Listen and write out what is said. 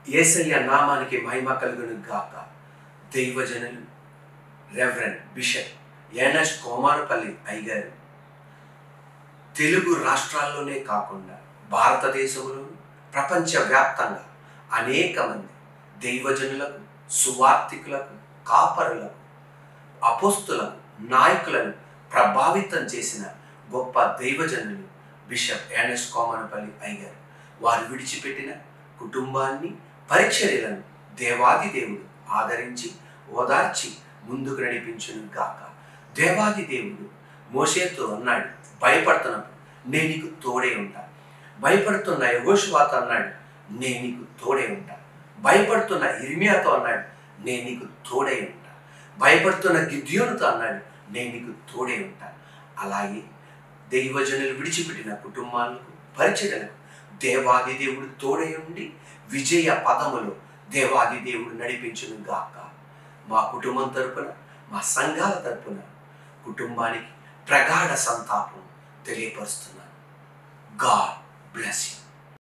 ఏసయ్య నామానికి మహిమ కలుగును గాక దైవజనులు రెవరెండ్ బిషప్ ఎన్ఎస్ కోమారపల్లి అయ్యగారు తెలుగు రాష్ట్రాల్లోనే కాకుండా భారతదేశంలో ప్రపంచవ్యాప్తంగా అనేక మంది దైవజనులకు సువార్థికులకు కాపరులకు అపోస్తులకు నాయకులను ప్రభావితం చేసిన గొప్ప దైవజనులు బిషప్ ఎన్ఎస్ కోమనపల్లి అయ్యారు వారు విడిచిపెట్టిన కుటుంబాన్ని పరిచర్యలను దేవాది దేవుడు ఆదరించి ఓదార్చి ముందుకు నడిపించును గాక దేవాది దేవుడు మోసేతో అన్నాడు భయపడుతున్నప్పుడు నేను నీకు తోడే ఉంటా భయపడుతున్న యహోషువాతో అన్నాడు నేను నీకు తోడే ఉంటా భయపడుతున్న ఇర్మియాతో అన్నాడు నేను నీకు తోడే ఉంటా భయపడుతున్న గిద్యోనుతో అన్నాడు నేను నీకు తోడే ఉంటా అలాగే దైవజనులు విడిచిపెట్టిన కుటుంబాలకు పరిచయలకు దేవాది దేవుడు తోడే ఉండి విజయ పదములో దేవాది దేవుడు నడిపించును గాక మా కుటుంబం తరపున మా సంఘాల తరపున కుటుంబానికి ప్రగాఢ సంతాపం తెలియపరుస్తున్నాను గాడ్ బ్లెస్ యూ